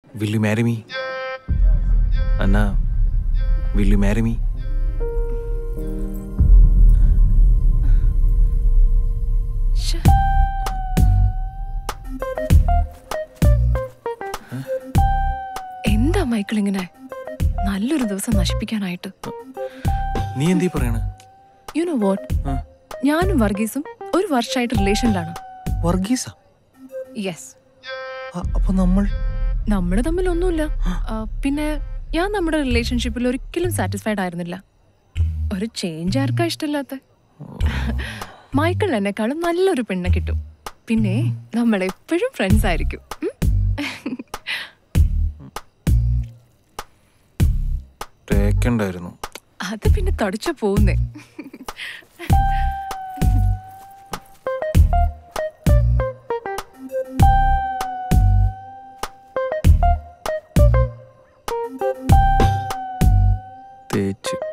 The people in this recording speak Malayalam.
Will you marry me Anna will you marry me ശ്ശെ. എന്താ മൈക്കിൾ ഇങ്ങനെ നല്ലൊരു ദിവസം നശിപ്പിക്കാനായിട്ട് നീ എന്തീ പറയണ യു നോ വാട്ട് ആ. ഞാനും വർഗീസും ഒരു വർഷമായിട്ട് റിലേഷനിലാണ് വർഗീസ യെസ് അപ്പൊ നമ്മൾ നമ്മൾ തമ്മിൽ ഒന്നുമില്ല ആ, പിന്നെ ഞാൻ നമ്മുടെ റിലേഷൻഷിപ്പിൽ ഒരിക്കലും സാറ്റിസ്ഫൈഡ് ആയിരുന്നില്ല ഒരു ചേഞ്ച് ആർക്കാ ഇഷ്ടമില്ലാത്ത മൈക്കിൾ എന്നെക്കാളും നല്ലൊരു പെണ്ണെ കിട്ടും പിന്നെ നമ്മൾ എപ്പോഴും ഫ്രണ്ട്സ് ആയിരിക്കും ഉം? തേക്കണ്ടായിരുന്നു അത് പിന്നെ തടിച്ച പോകുന്നേ തേച്ച്